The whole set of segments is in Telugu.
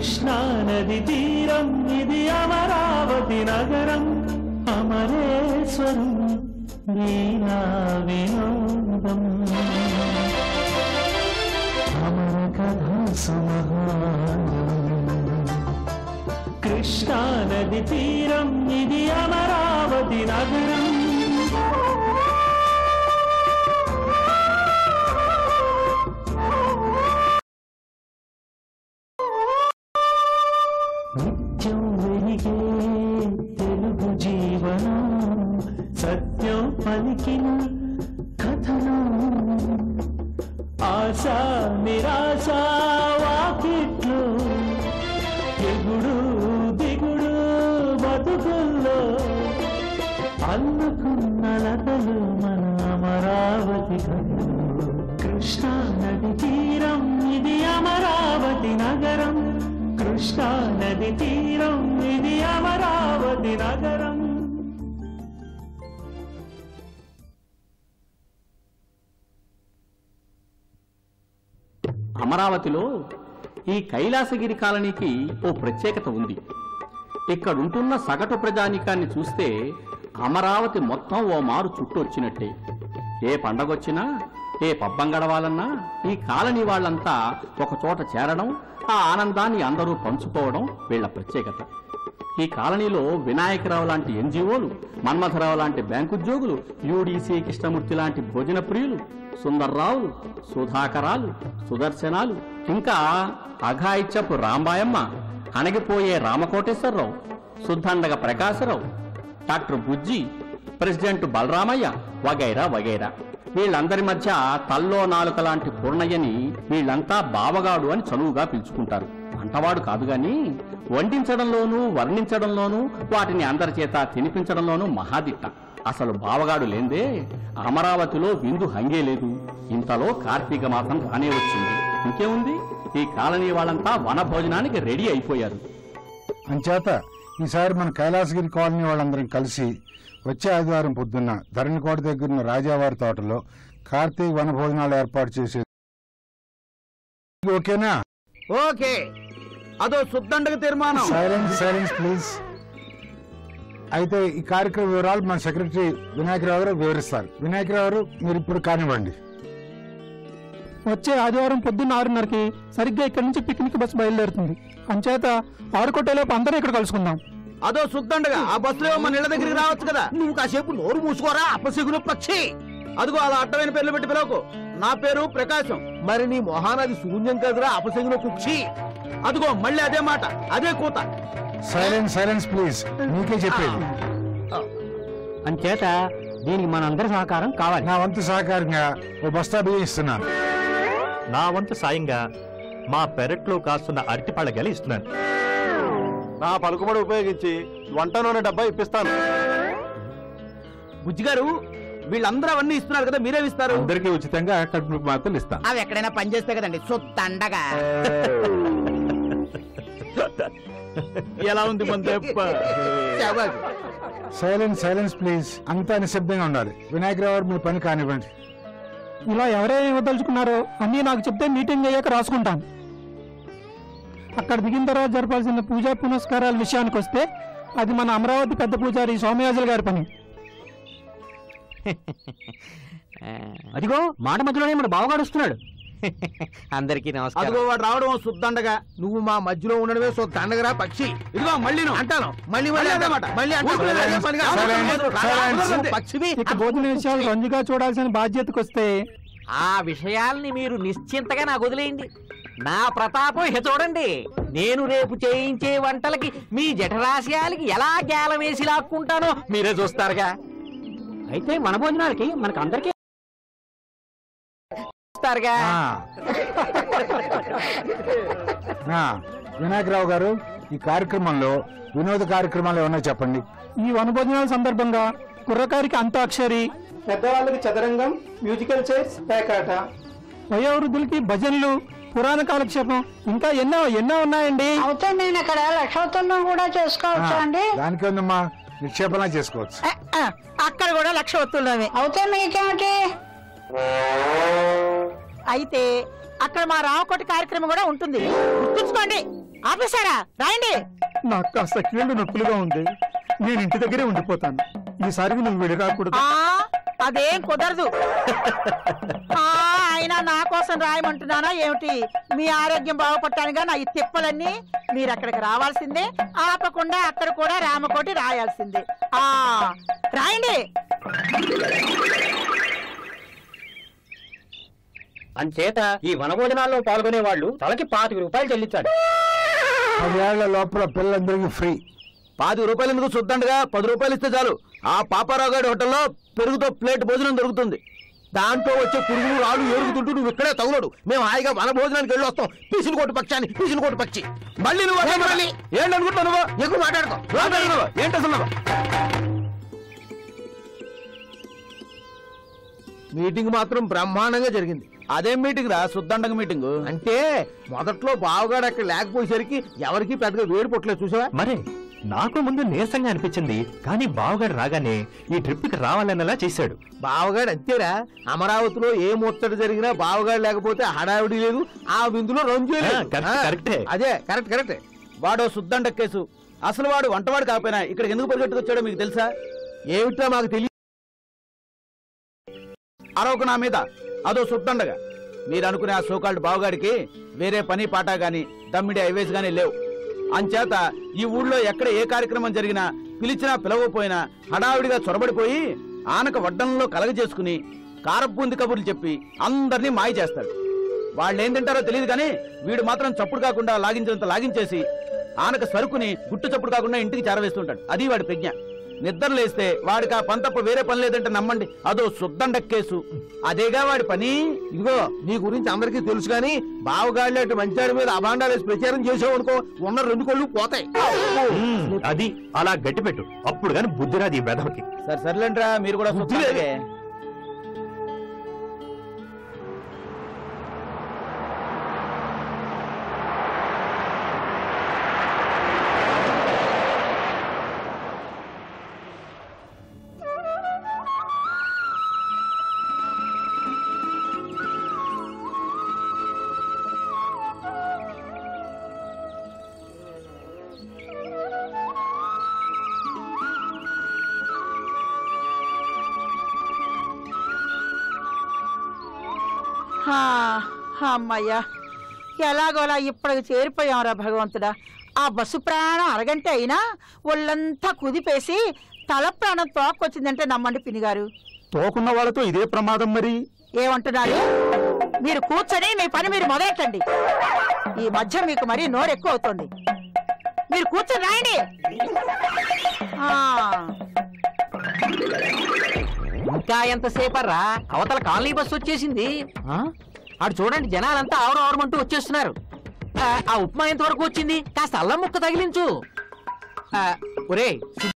కృష్ణా నది తీరం ఇది అమరావతి నగరం అమరేశ్వరం నీలా వినోదం అమర కథా కృష్ణా నది తీరం ఇది అమరావతి నగరం నిత్యం వెలిగే తెలుగు జీవనం సత్యం పలికిన కథనం ఆశ నిరాశ వాకిట్లో ఎగుడు దిగుడు బతుకుల్లో అల్లుకున్న లతలు మన అమరావతి కథలు కృష్ణా నది తీరం ఇది అమరావతి నగరం కృష్ణా నది తీరం ఇది అమరావతి నగరం అమరావతిలో ఈ కైలాసగిరి కాలనీకి ఓ ప్రత్యేకత ఉంది ఇక్కడుంటున్న సగటు ప్రజానికాన్ని చూస్తే అమరావతి మొత్తం ఓ మారు చుట్టొచ్చినట్టే ఏ పండగొచ్చినా ఏ పబ్బం గడవాలన్నా ఈ కాలనీ వాళ్ళంతా ఒక చోట చేరడం ఆ ఆనందాన్ని అందరూ పంచుకోవడం వీళ్ళ ప్రత్యేకత ఈ కాలనీలో వినాయకరావు లాంటి ఎన్జిఓలు మన్మథరావు లాంటి బ్యాంకు ఉద్యోగులు యూడీసీ కృష్ణమూర్తి లాంటి భోజన ప్రియులు సుందర్రావులు సుధాకరాలు సుదర్శనాలు ఇంకా అఘాయిచ్చపు రాంబాయమ్మ అణగిపోయే రామకోటేశ్వరరావు శుద్ధండగ ప్రకాశరావు డాక్టర్ బుజ్జి ప్రెసిడెంట్ బలరామయ్య వగైరా వగైరా వీళ్ళందరి మధ్య తల్లో నాలుక లాంటి పూర్ణయ్యని వీళ్ళంతా బావగాడు అని చనువుగా పిలుచుకుంటారు అంటవాడు కాదు గాని వండించడంలోనూ వర్ణించడంలోనూ వాటిని అందరి చేత తినిపించడంలోనూ మహాదిట్ట అసలు బావగాడు లేందే అమరావతిలో విందు హంగే లేదు ఇంతలో కార్తీక మాసం రానే వచ్చింది ఇంకేముంది ఈ కాలనీ వాళ్ళంతా వన భోజనానికి రెడీ అయిపోయారు అంచేత ఈసారి మన కైలాసగిరి కాలనీ వాళ్ళందరం కలిసి వచ్చే ఆదివారం పొద్దున్న ధరణికోట దగ్గరున్న రాజావారి తోటలో కార్తీక వన భోజనాలు ఏర్పాటు చేసే ఓకేనా ఓకే అదో శుద్ధండగ తీర్మానం సైలెన్స్ సైలెన్స్ ప్లీజ్ అయితే ఈ కార్యక్రమ వివరాలు మన సెక్రటరీ వినాయకరావు గారు వివరిస్తారు వినాయకరావు గారు మీరు ఇప్పుడు కానివ్వండి వచ్చే ఆదివారం పొద్దున్న ఆరున్నరకి సరిగ్గా ఇక్కడి నుంచి పిక్నిక్ బస్ బయలుదేరుతుంది అంచేత ఆరుకోటేలోపు అందరూ ఇక్కడ కలుసుకుందాం అదో శుద్ధండగా ఆ బస్సులో మన ఇళ్ళ దగ్గరికి రావచ్చు కదా నువ్వు కాసేపు నోరు మూసుకోరా అప్పసిగులు పక్షి అదిగో అలా అడ్డమైన పేర్లు పెట్టి పిలవకు నా పేరు ప్రకాశం మరి నీ మొహానది శూన్యం కదరా అపశగులు కుక్షి అదిగో మళ్ళీ అదే మాట అదే కూత సైలెన్స్ సైలెన్స్ ప్లీజ్ మీకే చెప్పేది అంచేత దీనికి మనందరి సహకారం కావాలి నా వంతు సహకారంగా ఓ బస్తా బియ్యం ఇస్తున్నాను నా వంతు సాయంగా మా పెరట్లో కాస్తున్న అరటిపళ్ళ గెల ఇస్తున్నాను నా పలుకుబడి ఉపయోగించి వంట నూనె డబ్బా ఇప్పిస్తాను బుజ్జిగారు వీళ్ళందరూ అవన్నీ ఇస్తున్నారు కదా మీరేమి ఇస్తారు అందరికీ ఉచితంగా కడుపు మాత్రలు ఇస్తాను అవి ఎక్కడైనా పనిచేస్తే కదండి సుత్తండగా ఎలా ఉంది మన దెబ్బ సైలెన్స్ సైలెన్స్ ప్లీజ్ అంతా నిశ్శబ్దంగా ఉండాలి వినాయకరావు గారు మీ పని కానివ్వండి ఇలా ఎవరైనా ఇవ్వదలుచుకున్నారో అన్నీ నాకు చెప్తే మీటింగ్ అయ్యాక రాసుకుంటాను అక్కడ దిగిన తర్వాత జరపాల్సిన పూజా పునస్కారాల విషయానికి వస్తే అది మన అమరావతి పెద్ద పూజారి సోమయాజుల గారి పని అదిగో మాట మధ్యలోనే మన బావగాడు వస్తున్నాడు అందరికీ అదిగో నమస్కారం వాడు రావడం శుద్ధండగా నువ్వు మా మధ్యలో ఉండడమే శుద్ధండగరా పక్షి ఇదిగో మళ్ళీ అంటాను మళ్ళీ మళ్ళీ అన్నమాట మళ్ళీ అంటాను. అదే పనిగా Silence, silence. పక్షివి ఇక భోజన విషయాలు రంజుగా చూడాల్సిన బాధ్యతకు వస్తే ఆ విషయాల్ని మీరు నిశ్చింతగా నాకు వదిలేయండి నా ప్రతాపం ఇక చూడండి నేను రేపు చేయించే వంటలకి మీ జఠరాశయాలకి ఎలా గేలం వేసి లాక్కుంటానో మీరే చూస్తారుగా అయితే మన భోజనాలకి మనకు అందరికీ చూస్తారుగా ఆ. ఆ, వినాయకరావు గారు ఈ కార్యక్రమంలో వినోద కార్యక్రమాలు ఏమన్నా చెప్పండి ఈ వనభోజనాల సందర్భంగా కుర్రకారికి అంతాక్షరి పెద్దవాళ్ళకి చదరంగం మ్యూజికల్ చైర్స్ పేకాట వయోవృద్ధులకి భజనలు పురాణ కాలక్షేపం ఇంకా ఎన్నో ఎన్నో ఉన్నాయండి అయితే నేను ఇక్కడ లక్షోత్తరం కూడా చేసుకోవచ్చా అండి దానికి ఉందమ్మా నిక్షేపణ చేసుకోవచ్చు అక్కడ కూడా లక్ష వత్తులమే అయితే మీకేమిటి అయితే అక్కడ మా రామకోటి కార్యక్రమం కూడా ఉంటుంది గుర్తుంచుకోండి ఆఫీసారా రాయండి నాకు కాస్త కీళ్ళు నొప్పులుగా ఉంది నేను ఇంటి దగ్గరే ఉండిపోతాను ఈసారికి నువ్వు వెళ్ళి రాకూడదు ఆ అదేం కుదరదు ఆ అయినా నా కోసం రాయమంటున్నానా ఏమిటి మీ ఆరోగ్యం బాగుపడటానిగా నా ఈ తిప్పలన్నీ మీరు అక్కడికి రావాల్సిందే ఆపకుండా అక్కడ కూడా రామకోటి రాయాల్సిందే ఆ రాయండి అంచేత ఈ వనభోజనాల్లో పాల్గొనే వాళ్ళు తలకి పాతిక రూపాయలు చెల్లించాలి పదేళ్ల లోపల పిల్లలందరికీ ఫ్రీ పాతి రూపాయలు ఎందుకు చూద్దండగా పది రూపాయలు ఇస్తే చాలు ఆ పాపారావు గారి హోటల్లో పెరుగుతో ప్లేట్ భోజనం దొరుకుతుంది దాంట్లో వచ్చే పురుగులు రాళ్ళు ఏరుగుతుంటూ నువ్వు ఇక్కడే తగులడు మేము హాయిగా వన భోజనానికి వెళ్ళి వస్తాం పీసులు కోటి పక్షాన్ని పీసులు కోటి పక్షి మళ్ళీ నువ్వు అదే మళ్ళీ ఏంటనుకుంటున్నావు నువ్వు ఎక్కువ మాట్లాడుకో మాట్లాడుతున్నావు ఏంటి అసలు నువ్వు? మీటింగ్ మాత్రం బ్రహ్మాండంగా జరిగింది అదేం మీటింగ్ రా శుద్ధండగ మీటింగ్ అంటే మొదట్లో బావగాడు అక్కడ లేకపోయేసరికి ఎవరికి పెద్దగా వేడి పుట్టలేదు చూసావా మరే నాకు ముందు నీరసంగా అనిపించింది కానీ బావగాడు రాగానే ఈ ట్రిప్కి రావాలన్నలా చేశాడు బావగాడు అంతేరా అమరావతిలో ఏ ముచ్చట జరిగినా బావగాడు లేకపోతే హడావిడి లేదు ఆ విందులో రంజు లేదు. ఆ, కరెక్ట్, ఆ, కరెక్టే. అదే కరెక్ట్ కరెక్ట్ వాడో శుద్ధండ కేసు అసలు వాడు వంటవాడు కాకపోయినా ఇక్కడికి ఎందుకు పరిగెట్టుకొచ్చాడో మీకు తెలుసా ఏమిటో మాకు తెలియదు అరవకు నా మీద అదో శుద్ధండగా మీరు అనుకునే ఆ సోకాల్డ్ బావగాడికి వేరే పని పాట గాని దమ్మిడి హైవేస్ గాని లేవు అంచేత ఈ ఊళ్ళో ఎక్కడ ఏ కార్యక్రమం జరిగినా పిలిచినా పిలవకపోయినా హడావిడిగా చొరబడిపోయి ఆనక వడ్డంలో కలగజేసుకుని కారబ్బుంది కబుర్లు చెప్పి అందరినీ మాయ చేస్తాడు వాళ్ళు ఏం తింటారో తెలియదు కానీ వీడు మాత్రం చప్పుడు కాకుండా లాగించినంత లాగించేసి ఆనక సరుకుని గుట్టు చప్పుడు కాకుండా ఇంటికి చేరవేస్తుంటాడు అది వాడి ప్రజ్ఞ నిద్ర లేస్తే వాడికి ఆ పని తప్ప వేరే పని లేదంటే నమ్మండి అదో శుద్ధండ కేసు అదేగా వాడి పని ఇదిగో నీ గురించి అందరికీ తెలుసు కానీ బావగాళ్ళు అటు మంచాడి మీద అభాండాలు వేసి ప్రచారం చేసావు అనుకో ఉన్న రెండు కొళ్ళు పోతాయి మ్మ్, అది అలా గట్టిపెట్టు అప్పుడు గాని బుద్ధిరాది ఈ వెధవకి సరే సర్లేంట్రా మీరు కూడా శుద్ధండగే. హా, అమ్మయ్యా ఎలాగోలా ఇప్పటికి చేరిపోయాంరా భగవంతుడా ఆ బస్సు ప్రయాణం అరగంట అయినా ఒళ్ళంతా కుదిపేసి తల ప్రాణం తోకొచ్చిందంటే నమ్మండి పినిగారు తోకున్న వాళ్ళతో ఇదే ప్రమాదం మరి ఏమంటున్నారు మీరు కూర్చొని మీ పని మీరు మొదలెట్టండి ఈ మధ్య మీకు మరీ నోరు ఎక్కువ అవుతుంది మీరు కూర్చొని రాయండి ఆ, ఇంకా ఎంతసేపర్రా అవతల కాలనీ బస్సు వచ్చేసింది ఆ? అటు చూడండి జనాలంతా ఆవరం ఆవరమంటూ వచ్చేస్తున్నారు ఆ, ఆ ఉప్మా ఎంతవరకు వచ్చింది కాస్త అల్లం ముక్క తగిలించు ఆ, ఒరే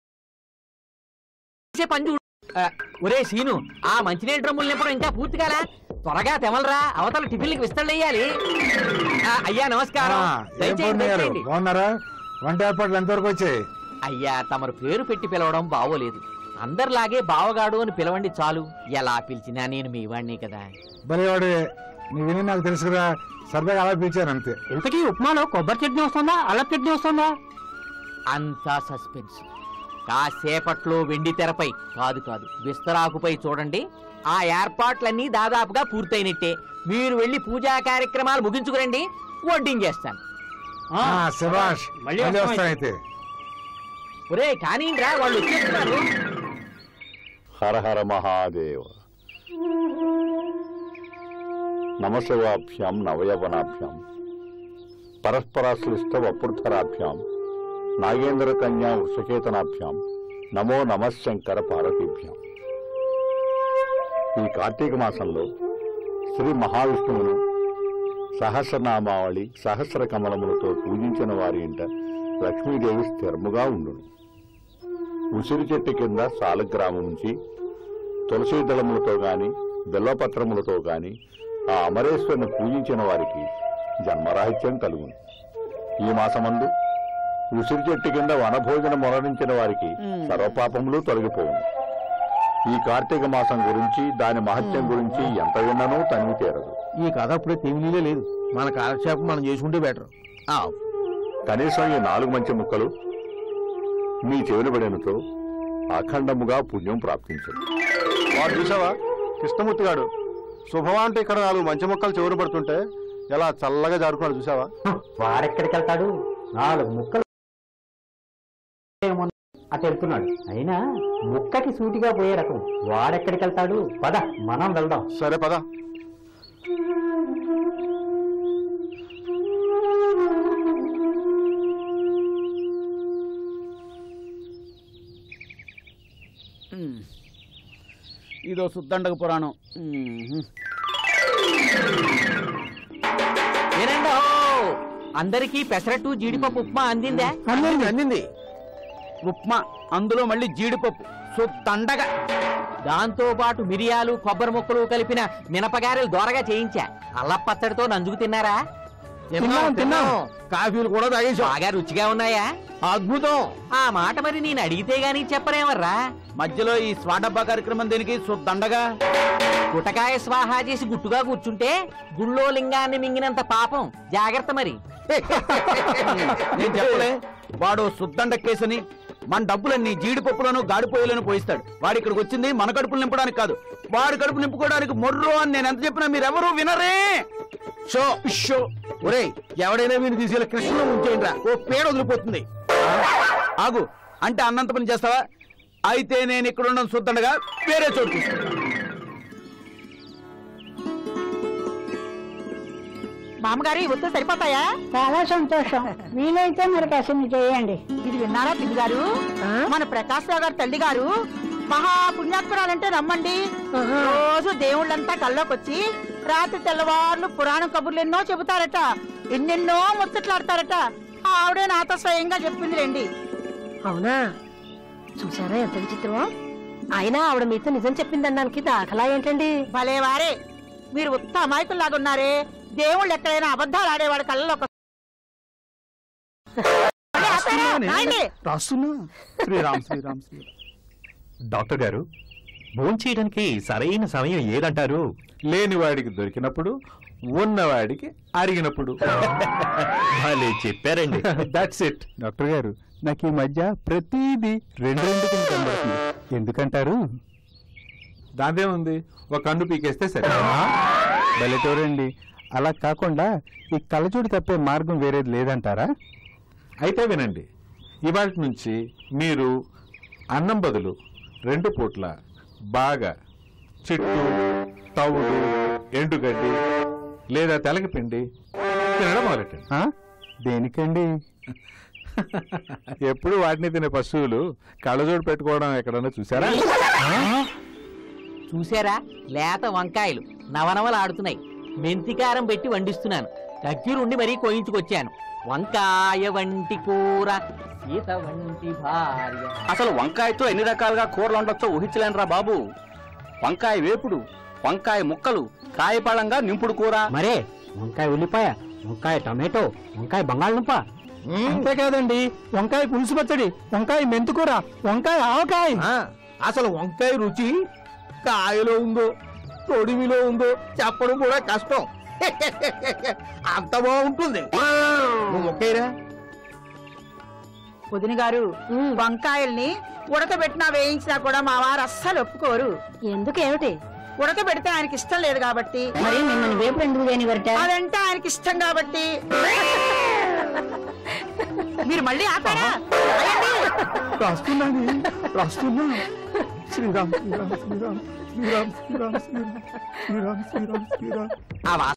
చేసే పని చూడు ఆ, ఒరే సీను ఆ మంచినీళ్ళ డ్రమ్ములు నింపడం ఇంకా పూర్తి కాలా త్వరగా తెమలరా అవతల టిఫిన్లకి విస్తళ్ళేయాలి అయ్యా నమస్కారం ఆ, ఏం దయచేయండి, పూర్ణయ్య గారు, దయచేయండి. బాగున్నారా వంట ఏర్పాట్లు ఎంతవరకు వచ్చాయి అయ్యా తమరు పేరు పెట్టి పిలవడం బాగోలేదు అందరిలాగే బావగాడు అని పిలవండి చాలు ఎలా పిలిచినా నేను మీ వాడిని కదా భలేవాడే నీ విని నాకు తెలుసుకురా సరదాగా అలా పిలిచాను అంతే ఇంతకీ ఉప్మాలో కొబ్బరి చట్నీ వస్తుందా అల్లం చట్నీ వస్తుందా అంతా సస్పెన్స్ కాసేపట్లో వెండి తెరపై కాదు కాదు విస్తరాకుపై చూడండి ఆ ఏర్పాట్లన్నీ దాదాపుగా పూర్తయినట్టే మీరు వెళ్ళి పూజా కార్యక్రమాలు ముగించుకురండి వడ్డించేస్తాను ఆ, శభాష్ మళ్ళీ మళ్ళీ వస్తాం వస్తానైతే ఒరే కానీ రా వాళ్ళు వచ్చేస్తున్నారు హర హర మహాదేవ నమశివాభ్యాం నవయవనాభ్యాం పరస్పరాశ్లిష్ట వపుర్ధరాభ్యాం నాగేంద్ర కన్యా వృషకేతనాభ్యాం నమో నమశంకర పార్వతీభ్యాం ఈ కార్తీక మాసంలో శ్రీ మహావిష్ణువును సహస్రనామావళి సహస్ర కమలములతో పూజించిన వారి ఇంట లక్ష్మీదేవి స్థిరముగా ఉండును ఉసిరి చెట్టు కింద సాలగ్రామం నుంచి తులసి దళములతో గాని బిల్లపత్రములతో గాని ఆ అమరేశ్వరుని పూజించిన వారికి జన్మరాహిత్యం కలుగును ఈ మాసమందు ఉసిరి చెట్టు కింద వనభోజనం మొరణించిన వారికి సర్వపాపములు తొలగిపోవును ఈ కార్తీక మాసం గురించి దాని మహత్యం గురించి ఎంత విన్ననూ తనివి తీరదు ఈ కథ అప్పుడే తెలియలే లేదు మన కాలక్షేపం మనం చేసుకుంటే బెటర్ కనీసం ఈ నాలుగు మంచి ముక్కలు మీ చెవిన పడినతో అఖండముగా పుణ్యం ప్రాప్తించదు వాడు చూసావా కృష్ణమూర్తి గాడు శుభమా అంటే ఇక్కడ నాలుగు మంచి మొక్కలు చెవురు పడుతుంటే ఎలా చల్లగా జారుకున్నాడు చూసావా వాడెక్కడికి వెళ్తాడు నాలుగు ముక్కలు ఏమో అటు వెళ్తున్నాడు అయినా ముక్కకి సూటిగా పోయే రకం వాడెక్కడికి వెళ్తాడు పద మనం వెళ్దాం సరే పద ఇదో సుద్దండగ పురాణం ఉమ్. వినండి అందరికీ పెసరట్టు జీడిపప్పు ఉప్మా అందిందా అందింది అందింది ఉప్మా అందులో మళ్ళీ జీడిపప్పు సుద్దండగా దాంతో పాటు మిరియాలు కొబ్బరి ముక్కలు కలిపిన మినపగారెలు దోరగా చేయించా అల్లపచ్చడితో నంజుకు తిన్నారా తిన్నాం, తిన్నాం. కాఫీలు కూడా తాగేసాం బాగా రుచిగా ఉన్నాయా అద్భుతం ఆ మాట మరి నేను అడిగితే గానీ చెప్పరేమర్రా మధ్యలో ఈ స్వాడబ్బా కార్యక్రమం దేనికి సుద్దండగా గుటకాయ స్వాహా చేసి గుట్టుగా కూర్చుంటే గుళ్ళో లింగాన్ని మింగినంత పాపం జాగ్రత్త మరి నేను చెప్పలే వాడు సుద్దండ కేసని మన డబ్బులన్నీ జీడిపప్పులను గాడిపోయేలను పోయిస్తాడు వాడు ఇక్కడికి వచ్చింది మన కడుపులు నింపడానికి కాదు వాడి కడుపు నింపుకోవడానికి మొర్రో అని నేను ఎంత చెప్పినా మీరెవరూ వినరే షో షో ఒరేయ్ ఎవడైనా మీరు తీసుకెళ్ళి కృష్ణలో ఉంచేయండిరా ఓ పేడ వదిలిపోతుంది ఆగు అంటే అన్నంత పని చేస్తావా అయితే నేను ఇక్కడ ఉండడం సుద్దండగా వేరే చోటు తీసుకుంటా మామగారు ఈ ఒత్తులు సరిపోతాయా చాలా సంతోషం వీలైతే మరి కాసిన చేయండి ఇది విన్నారా పిన్ని గారు మన ప్రకాశ్ రావు గారు తల్లి గారు మహా పుణ్యాత్మరాలంటే నమ్మండి రోజు దేవుళ్ళంతా కల్లోకి వచ్చి రాత్రి తెల్లవార్లు పురాణం కబుర్లు ఎన్నో చెబుతారట ఎన్నెన్నో ముచ్చట్లాడతారట ఆవిడే నాతో స్వయంగా చెప్పింది రండి అవునా చూసారా ఎంత విచిత్రం అయినా ఆవిడ మీతో నిజం చెప్పిందన్నానికి దాఖలా ఏంటండి భలే వారే మీరు ఉత్త అమాయకుల్లాగా ఉన్నారే దేవుళ్ళు ఎక్కడైనా అబద్ధాలు ఆడేవాడు కళ్ళలో ఒక రాయండి. రాస్తున్నా శ్రీరామ్ శ్రీరామ్ శ్రీరామ్ డాక్టర్ గారు భోంచేయడానికి సరైన సమయం ఏదంటారు లేనివాడికి దొరికినప్పుడు ఉన్నవాడికి అరిగినప్పుడు భలే చెప్పారండి దట్స్ ఇట్ డాక్టర్ గారు నాకు ఈ మధ్య ప్రతిదీ రెండు రెండు కింద కనబడుతుంది ఎందుకంటారు దాదే ఉంది ఒక కన్ను పీకేస్తే సరే బెలటోరండి అలా కాకుండా ఈ కళ్ళజోడు తప్పే మార్గం వేరేది లేదంటారా అయితే వినండి ఇవాటి నుంచి మీరు అన్నం బదులు రెండు పూట్ల బాగా చెట్టు తవుడు ఎండుగడ్డి లేదా తెలగపిండి తినడం మొదలెట్టండి ఆ? దేనికండి ఎప్పుడు వాటిని తినే పశువులు కళ్ళజోడు పెట్టుకోవడం ఎక్కడన్నా చూసారా చూసారా లేత వంకాయలు నవనవలు ఆడుతున్నాయి మెంతికారం పెట్టి వండిస్తున్నాను దగ్గరుండి మరీ కోయించుకొచ్చాను వంకాయ వంటి కూర సీత వంటి భార్య అసలు వంకాయతో ఎన్ని రకాలుగా కూరలు ఉండొచ్చో ఊహించలేనురా బాబు వంకాయ వేపుడు వంకాయ ముక్కలు కాయపళంగా నింపుడు కూర మరే వంకాయ ఉల్లిపాయ వంకాయ టమాటో వంకాయ బంగాళదుంప అంతేకాదండి వంకాయ పులుసు పచ్చడి వంకాయ మెంతుకూర వంకాయ ఆవకాయ అసలు వంకాయ రుచి కాయలో ఉందో తొడిమిలో ఉందో చెప్పడం కూడా కష్టం అంత బాగుంటుంది నువ్వు మొక్కైరా వదిన గారు వంకాయల్ని ఉడకబెట్టినా వేయించినా కూడా మా వారు అస్సలు ఒప్పుకోరు ఎందుకు ఏమిటి ఉడకబెడితే ఆయనకి ఇష్టం లేదు కాబట్టి మరి మిమ్మల్ని వేపుడు ఎందుకు చేయనివరట అదంటే ఆయనకి ఇష్టం కాబట్టి మీరు మళ్ళీ ఆపారా రాయండి. రాస్తున్నాను రాస్తున్నా శ్రీరామ్ శ్రీరామ్ శ్రీరామ్ శ్రీరామ్ శ్రీరామ్ శ్రీరామ్ శ్రీరామ్ శ్రీరామ్ శ్రీరామ్ ఆ వాసన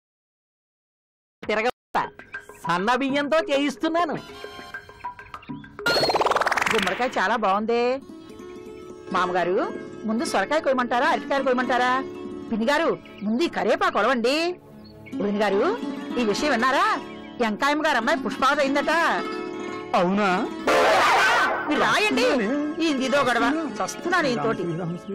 తిరగ సన్న బియ్యంతో చేయిస్తున్నాను గుమ్మడికాయ చాలా బాగుంది మామగారు ముందు సొరకాయ కొయ్యమంటారా అరటికాయ కొయ్యమంటారా పిన్ని గారు ముందు ఈ కరేపా కొలవండి వదిన గారు ఈ విషయం విన్నారా వెంకాయమ్మ గారు అమ్మాయి పుష్పావతి అయిందట అవునా మీరు రాయండి ఈ ఇదో గొడవ చస్తున్నాను ఈ తోటి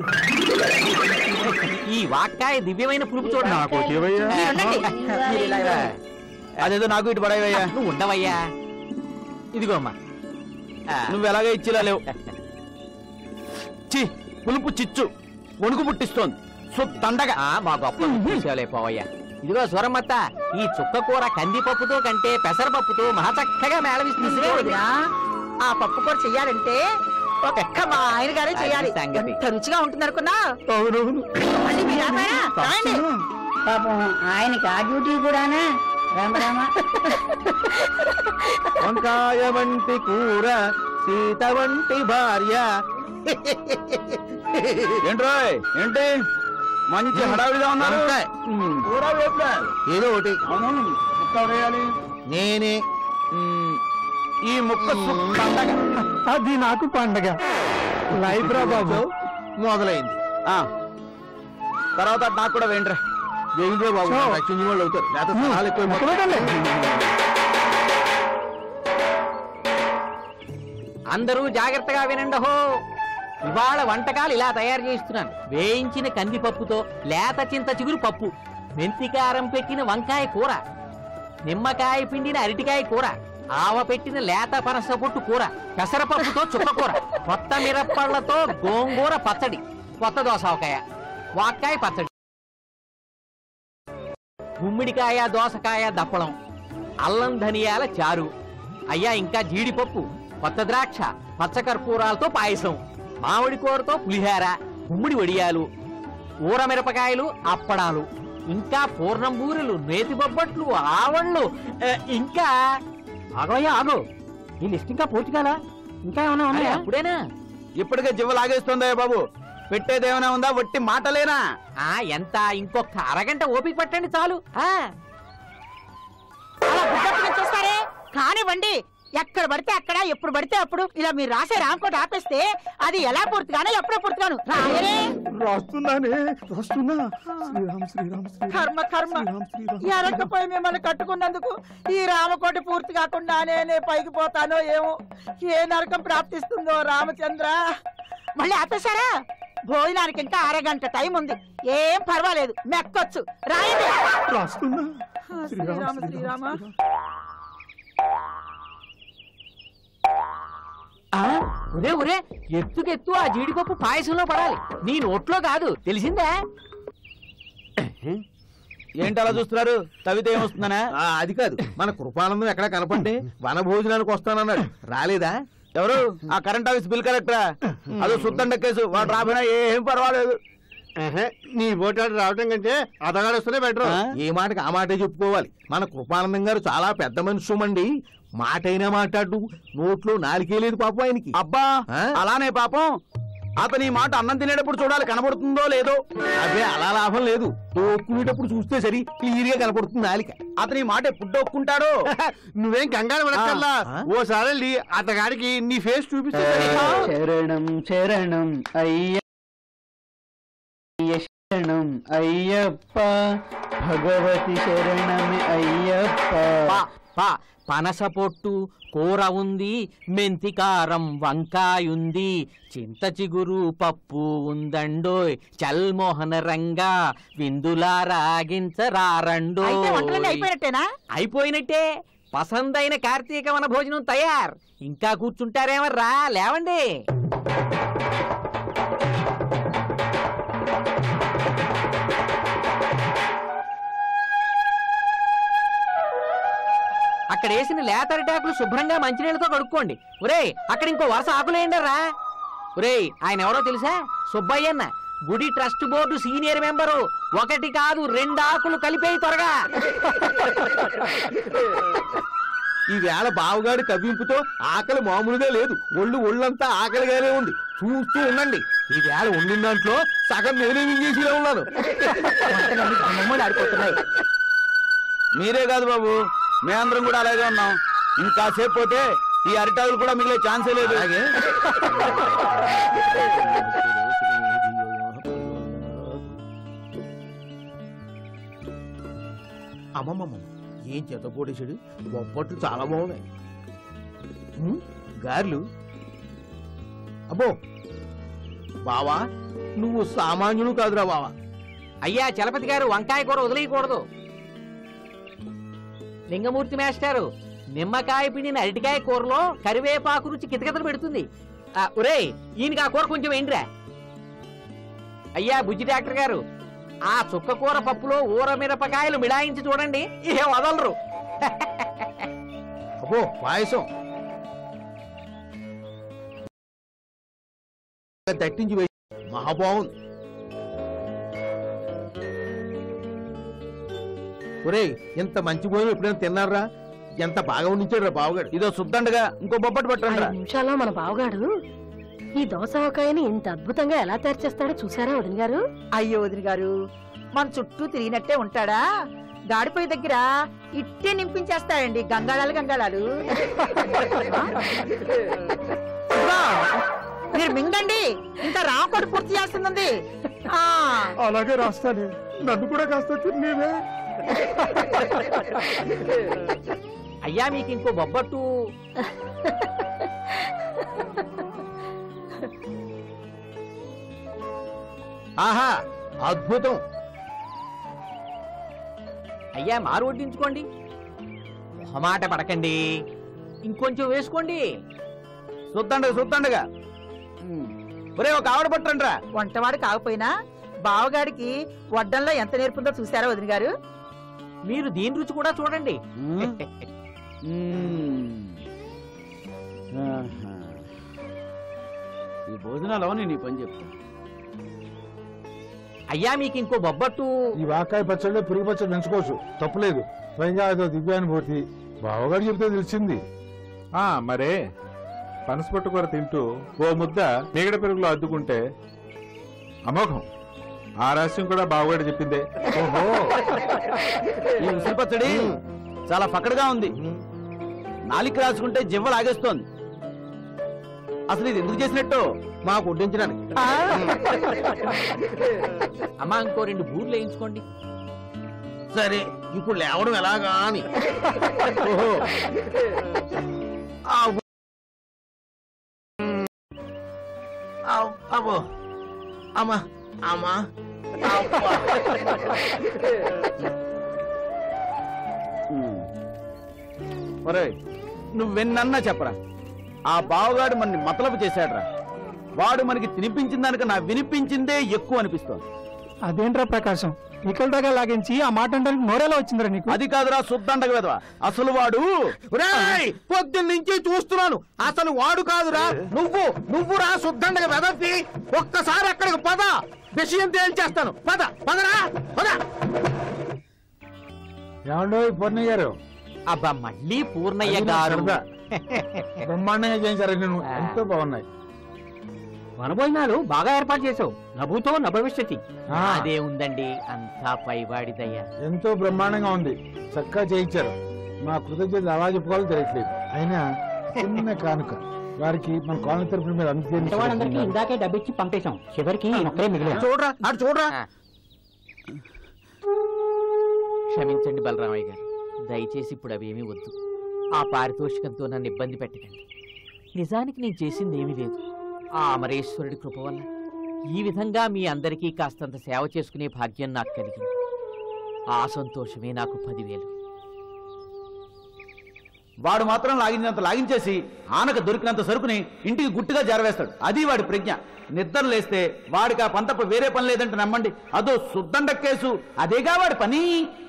ఈ వాక్కాయ దివ్యమైన పులుపు చూడండి నాకు వచ్చేవయ్యా. మీరు ఉండండి. మీరు ఇలా రా. అదేదో నాకు ఇటు పడవయ్యా నువ్వు ఉండవయ్యా ఇదిగో అమ్మా ఆ, నువ్వు ఎలాగే ఇచ్చిలా లేవు చి పులుపు చిచ్చు వణుకు పుట్టిస్తోంది సో దండగా ఆ, మా గొప్ప చూసేవాళ్ళే పోవయ్యా ఇదిగో సూరమ్మత్త ఈ చుక్క కూర కందిపప్పుతో కంటే పెసరపప్పుతో మహచక్కగా మేళవిస్తుంది నిజమే వదినా? ఆ పప్పు కూర చెయ్యాలంటే ఒక్క మా ఆయన గారే చేయాలి అది సంగతి. ఎంత రుచిగా ఉంటుంది అనుకున్నా అవునవును మళ్ళీ మీరు ఆపారా? రాయండి. పాపం ఆయనకి ఆ డ్యూటీ కూడానా రామ రామ వంకాయ వంటి కూర సీత వంటి భార్య ఏంట్రోయ్ ఏంటి మంచి హడావిడిగా ఉన్నారు కూర వేపుడా ఏదో ఒకటి నేనే మ్, ఈ ముక్క పండగ అది నాకు పండగ లైఫ్ రా బాబు మొదలైంది ఆ తర్వాత నాకు కూడా వేయండిరా వేయండిరా బాబు సో. రక్షించిన వాళ్ళు అవుతారు లేకపోతే సలహాలు ఎక్కువ అందరూ జాగ్రత్తగా వినండహో ఇవాళ వంటకాలు ఇలా తయారు చేస్తున్నాను వేయించిన కందిపప్పుతో లేత చింత చిగురు పప్పు మెంతికారం పెట్టిన వంకాయ కూర నిమ్మకాయ పిండిన అరటికాయ కూర ఆవ పెట్టిన లేత పనస పొట్టు కూర పెసరపప్పుతో చుక్క కూర కొత్త మిరప్పళ్ళతో గోంగూర పచ్చడి కొత్త దోసకాయ వాక్కాయ పచ్చడి గుమ్మిడికాయ దోసకాయ దప్పడం అల్లం ధనియాల చారు అయ్యా ఇంకా జీడిపప్పు కొత్త ద్రాక్ష పచ్చకర్పూరాలతో పాయసం మామిడి కూరతో పులిహార గుమ్మిడి వడియాలు ఊర మిరపకాయలు అప్పడాలు ఇంకా పూర్ణం బూరెలు నేతి బొబ్బట్లు ఆవళ్ళు ఆ, ఇంకా ఆగోయ్యా ఆగు ఈ లిస్ట్ ఇంకా పూర్తి కాలా ఇంకా ఏమైనా అరే, ఉన్నాయా అప్పుడేనా ఇప్పటికే జివ్వ లాగేస్తుందా బాబు పెట్టేది ఏమైనా ఉందా వట్టి మాటలేనా ఆ ఎంత ఇంకొక అరగంట ఓపిక పట్టండి చాలు ఆ అలా గుడ్డట్టుగా చూస్తారే కానివ్వండి ఎక్కడ పడితే అక్కడ ఎప్పుడు పడితే అప్పుడు ఇలా మీరు రాసే రాంకోట ఆపేస్తే అది ఎలా పూర్తిగానో ఎప్పుడో పూర్తిగాను రాయరే రాస్తున్నానే రాస్తున్నా శ్రీరామ్ శ్రీరామ్ కర్మ కర్మ ఎరకపోయి మిమ్మల్ని కట్టుకున్నందుకు ఈ రామకోటి పూర్తి కాకుండా నేనే పైకి పోతానో ఏమో ఏ నరకం ప్రాప్తిస్తుందో రామచంద్ర మళ్ళీ ఆపేశారా భోజనానికి ఇంకా అరగంట టైం ఉంది ఏం పర్వాలేదు మెక్కొచ్చు రాయండి రాస్తున్నా ఆ, శ్రీరామ శ్రీరామ ఆ, ఒరే ఒరే ఎత్తుకెత్తు ఆ జీడిపప్పు పాయసంలో పడాలి నీ నోట్లో కాదు తెలిసిందా ఏంటి అలా చూస్తున్నారు తవితే ఏమొస్తుందనా అది కాదు మన కృపానందం ఎక్కడ కనపండి వన భోజనానికి వస్తానన్నాడు రాలేదా ఎవరు ఆ కరెంట్ ఆఫీస్ బిల్ కలెక్టరా అదో సుత్తండ కేసు వాడు రాబోయినా ఏం పర్వాలేదు నీ ఓటాడు రావటం కంటే అతగాడు వస్తేనే బెటర్ ఏ మాటకి ఆ మాటే చెప్పుకోవాలి మన కృపానందం గారు చాలా పెద్ద మనుషుమండి మాటైనా మాట్లాడు నోట్లో నాలుగే లేదు పాపం ఆయనకి అబ్బా అలానే పాపం అతని ఈ మాట అన్నం తినేటప్పుడు చూడాలి కనబడుతుందో లేదో అదే అలా లాభం లేదు తోక్కునేటప్పుడు చూస్తే సరి క్లియర్ గా కనపడుతుంది నాలిక అతని ఈ మాట ఎప్పుడు తోక్కుంటాడో నువ్వేం కంగారు పడక్కర్లా ఆ? ఓసారి వెళ్ళి అతగాడికి నీ ఫేస్ చూపిస్తే సరి. శరణం శరణం అయ్య శరణం అయ్యప్ప భగవతి శరణమే అయ్యప్ప పా పా పనస పొట్టు కూర ఉంది మెంతికారం వంకాయుంది చింత చిగురు పప్పు ఉందండోయ్ చల్మోహన రంగా విందులా రాగించరారండో అయితే వంటలన్నీ అయిపోయినట్టేనా అయిపోయినట్టే పసందైన కార్తీక వన భోజనం తయార్ ఇంకా కూర్చుంటారేమర్రా లేవండి అక్కడ వేసిన లేతరిటాకులు శుభ్రంగా మంచినీళ్ళతో కడుక్కోండి ఒరేయ్ అక్కడ ఇంకో వరుస ఆకులేయండరా ఒరేయ్ ఆయన ఎవరో తెలుసా సుబ్బయ్యన్న గుడి ట్రస్ట్ బోర్డు సీనియర్ మెంబరు ఒకటి కాదు రెండు ఆకులు కలిపేయి త్వరగా ఈ వేళ బావగాడి కవ్వింపుతో ఆకలి మామూలుగా లేదు ఒళ్ళు ఒళ్ళంతా ఆకలిగానే ఉంది చూస్తూ ఉండండి ఈ వేళ ఉండిన దాంట్లో సగం నేనే మింగేసిలో ఉన్నాను ఆడిపోతున్నాయి మీరే కాదు బాబు మేమందరం కూడా అలాగే ఉన్నాం ఇంకా సేపు పోతే ఈ అరిటాకులు కూడా మిగిలే ఛాన్సే లేదు అమ్మమ్మమ్మ ఏం చేత పోటేశాడు బొప్పట్లు చాలా బాగున్నాయి ఉమ్, గారెలు అబ్బో బావా నువ్వు సామాన్యుడు కాదురా బావా అయ్యా చలపతి గారు వంకాయ కూర వదిలేయకూడదు లింగమూర్తి మాస్టారు నిమ్మకాయ పిండిన అరటికాయ కూరలో కరివేపాకు రుచి కితకితలు పెడుతుంది ఆ, ఒరేయ్ ఈయనకి ఆ కూర కొంచెం ఏంట్రా అయ్యా బుజ్జి డాక్టర్ గారు ఆ చుక్క కూర పప్పులో ఊర మిరపకాయలు మిడాయించి చూడండి ఏ వదలరు అబ్బో పాయసం దట్టించి వేసి మహాబాగుంది ఒరేయ్ ఇంత మంచి భోజనం ఎప్పుడైనా తిన్నారా ఎంత బాగా ఉండించాడు రా బావగాడు ఇదో శుద్ధండగా ఇంకో బొబ్బట్టు పట్టండి రా ఐదు నిమిషాల్లో మన బావగాడు ఈ దోసకాయని ఇంత అద్భుతంగా ఎలా తయారు చేస్తాడో చూసారా వదిన గారు అయ్యో వదిన గారు మన చుట్టూ తిరిగినట్టే ఉంటాడా గాడిపోయి దగ్గర ఇట్టే నింపించేస్తాడండి గంగాళాలు గంగాళాలు ఇదిగో, మీరు మింగండి ఇంకా రాకోడి పూర్తి చేస్తుంది ఆ అలాగే రాస్తాను నన్ను కూడా కాస్త తినేవే అయ్యా మీకు ఇంకో బొబ్బట్టు ఆహా అద్భుతం అయ్యా మారు వడ్డించుకోండి మొహమాట పడకండి ఇంకొంచెం వేసుకోండి శుద్ధండగా శుద్ధండగా ఒరే ఒక ఆవిడ పట్టండి రా వంటవాడు కాకపోయినా బావగాడికి వడ్డంలో ఎంత నేర్పుందో చూసారా వదిన గారు మీరు దీని రుచి కూడా చూడండి ఈ భోజనాలు అవని నీ పని చెప్తా అయ్యా మీకు ఇంకో బొబ్బట్టు ఈ వాకాయ పచ్చడి పురుగు పచ్చడి పెంచుకోవచ్చు తప్పులేదు స్వయంగా అదో దివ్యానుభూతి బావగారు చెప్తే తెలిసింది ఆ మరే పనసపొట్టు కూర తింటూ ఓ ముద్ద మీగడ పెరుగులో అద్దుకుంటే అమోఘం ఆ రహస్యం కూడా బావగాడు చెప్పిందే ఓహో ఈ ఉసిరి పచ్చడి చాలా పక్కడగా ఉంది నాలిక రాసుకుంటే జివ్వ లాగేస్తోంది అసలు ఇది ఎందుకు చేసినట్టు మాకు వడ్డించడానికి అమ్మా ఇంకో రెండు బూర్లు వేయించుకోండి సరే ఇప్పుడు లేవడం ఎలాగా అని ఓహో ఆ ఉ- ఆవ్, అబ్బో అమ్మా అమ్మా అబ్బా. ఉమ్. ఒరేయ్ నువ్వెన్నన్నా చెప్పరా ఆ బావగాడు మనని మతలపు చేశాడురా వాడు మనకి తినిపించిన దానికన్నా వినిపించిందే ఎక్కువ అనిపిస్తోంది అదేంట్రా ప్రకాశం పిక్కల దాకా లాగించి ఆ మాట అంటే నోరేలా వచ్చిందిరా నీకు అది కాదురా శుద్ధండగ వెదవా అసలు వాడు ఒరేయ్, పొద్దున్న నుంచి చూస్తున్నాను అసలు వాడు కాదురా నువ్వు నువ్వు రా శుద్ధండగ వెదవి ఒక్కసారి అక్కడికి పద విషయం తేల్చేస్తాను పద పదరా పద ఏమండో పూర్ణయ్య గారు అబ్బా మళ్ళీ పూర్ణయ్య అది నా గారు సరదా. బ్రహ్మాండంగా చేయించారు నేను ఎంతో బాగున్నాయి వనభోజనాలు బాగా ఏర్పాటు చేసావు నభూతో నభవిష్యతి ఆ, అదే ఉందండి అంతా పైవాడిదయ్యా ఎంతో బ్రహ్మాండంగా ఉంది చక్కగా చేయించారు మా కృతజ్ఞత అలా చెప్పుకోవాలో తెలియట్లేదు అయినా చిన్న కానుక వారికి మన కాలనీ తరపున మీరు వాళ్ళందరికీ అందుకే ఇందాకే డబ్బిచ్చి పంపేశాం చివరికి ఒక్కరే మిగిలిన చూడరా అటు చూడరా ఆ. క్షమించండి బలరామయ్య గారు దయచేసి ఇప్పుడు అవేమీ వద్దు ఆ పారితోషికంతో నన్ను ఇబ్బంది పెట్టకండి నిజానికి నేను చేసింది ఏమీ లేదు ఆ అమరేశ్వరుడి కృప వల్ల ఈ విధంగా మీ అందరికీ కాస్తంత సేవ చేసుకునే భాగ్యం నాకు కలిగింది ఆ సంతోషమే నాకు పదివేలు వాడు మాత్రం లాగించినంత లాగించేసి ఆనక దొరికినంత సరుకుని ఇంటికి గుట్టుగా జారవేస్తాడు అది వాడి ప్రజ్ఞ నిద్ర లేస్తే వాడికి ఆ పంతప్ప వేరే పని లేదంటే నమ్మండి అదో శుద్ధండ కేసు అదేగా వాడి పని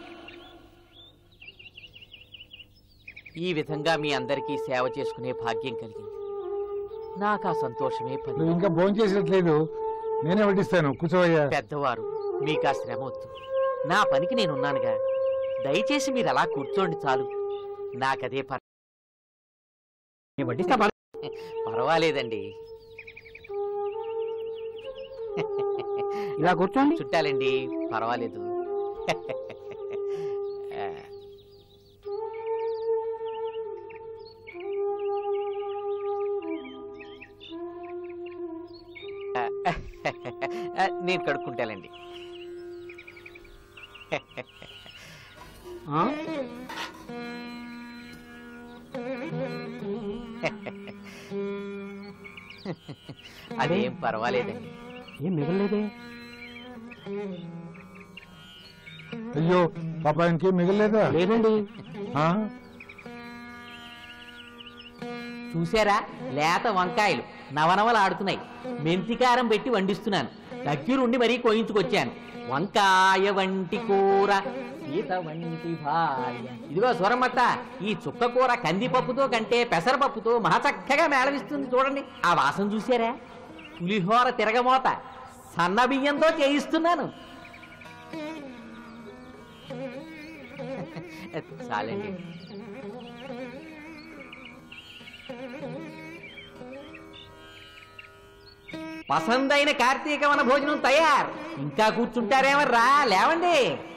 ఈ విధంగా మీ అందరికీ సేవ చేసుకునే భాగ్యం కలిగింది నాకు ఆ సంతోషమే పది నువ్వు ఇంకా భోజనం చేసినట్లేదు నేనే వడ్డిస్తాను కూర్చోవయ్యా పెద్దవారు మీకు ఆ శ్రమ వద్దు నా పనికి నేనున్నానుగా దయచేసి మీరు అలా కూర్చోండి చాలు నాకదే పర్ నేను వడ్డిస్తా బాగా. పర్వాలేదండి ఇలా కూర్చోండి చుట్టాలండి పర్వాలేదు ఆ. ఆ, నేను కడుక్కుంటానండి ఆ? అదేం పర్వాలేదండి ఏం మిగలలేదే అయ్యో పాప ఇంకేం మిగలలేదా లేదండి ఆ? చూసారా లేత వంకాయలు నవనవలు ఆడుతున్నాయి మెంతికారం పెట్టి వండిస్తున్నాను దగ్గరుండి మరీ కోయించుకొచ్చాను వంకాయ వంటి కూర సీత వంటి భార్య ఇదిగో స్వరమత్త ఈ చుక్క కూర కందిపప్పుతో కంటే పెసరపప్పుతో మహచక్కగా మేళవిస్తుంది చూడండి ఆ వాసన చూసారా పులిహోర తిరగమోత సన్న బియ్యంతో చేయిస్తున్నాను చాలండి పసందైన కార్తీక వన భోజనం తయారు ఇంకా కూర్చుంటారేమర్రా లేవండి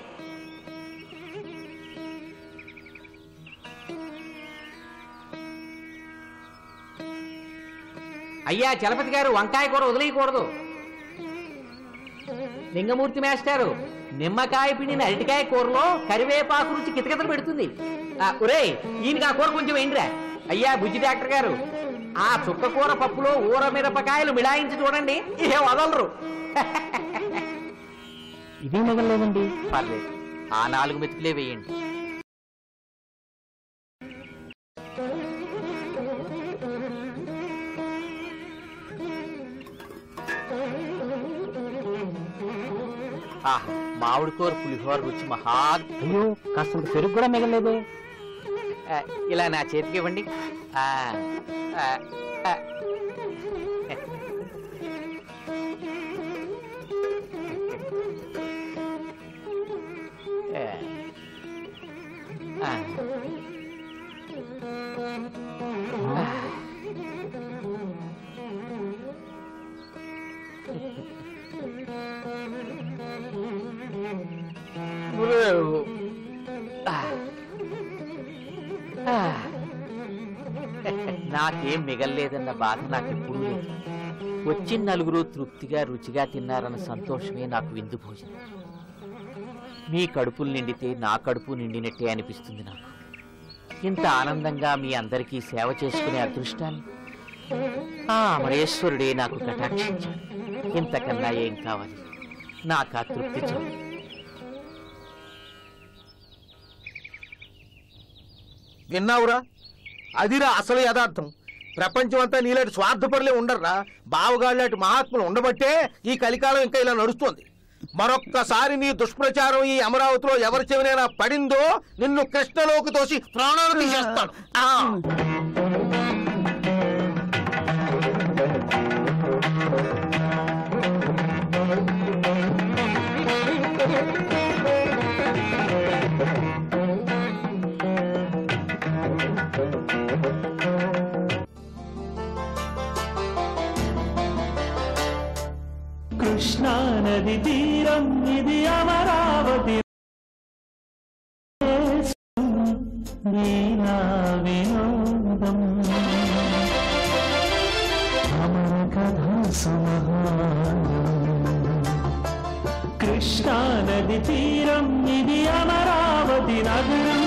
అయ్యా చలపతి గారు వంకాయ కూర వదిలేయకూడదు లింగమూర్తి మాస్టారు నిమ్మకాయ పిండిన అరటికాయ కూరలో కరివేపాకు రుచి కితకితలు పెడుతుంది ఆ, ఒరేయ్ ఈయనకి ఆ కూర కొంచెం ఏంటిరా అయ్యా బుజ్జి డాక్టర్ గారు ఆ చుక్క కూర పప్పులో ఊర మిరపకాయలు మిళాయించి చూడండి ఏ వదలరు ఇది మిగలేదండి పర్లేదు ఆ నాలుగు మెతుకులే వేయండి ఆ, మామిడి కూర పులిహోర రుచి మహా అయ్యో కాస్త పెరుగు కూడా మిగలేదే ఆ, ఇలా నా చేతికి ఇవ్వండి ఆ, ఆ, ఆ. ఆ. ఆ. ఆ. ఆ. నాకేం మిగల్లేదన్న బాధ నాకు ఎప్పుడూ లేదు వచ్చిన నలుగురు తృప్తిగా రుచిగా తిన్నారన్న సంతోషమే నాకు విందు భోజనం మీ కడుపులు నిండితే నా కడుపు నిండినట్టే అనిపిస్తుంది నాకు ఇంత ఆనందంగా మీ అందరికీ సేవ చేసుకునే అదృష్టాన్ని ఆ మరేశ్వరుడే నాకు కటాక్షించాడు ఇంతకన్నా ఏం కావాలి నాకు ఆ తృప్తి చాలు విన్నావురా అదిరా అసలు యథార్థం ప్రపంచం అంతా నీలాంటి స్వార్థపరులే ఉండర్రా బావగాళ్ళటి మహాత్ములు ఉండబట్టే ఈ కలికాలం ఇంకా ఇలా నడుస్తుంది మరొక్కసారి నీ దుష్ప్రచారం ఈ అమరావతిలో ఎవరి చెవినైనా పడిందో నిన్ను కృష్ణలోకి తోసి ప్రాణాలు తీసేస్తాను ఆ. కృష్ణా నది తీరం ఇది అమరావతి నీనా వినోదం అమర కథా కృష్ణా నది తీరం ఇది అమరావతి నగరం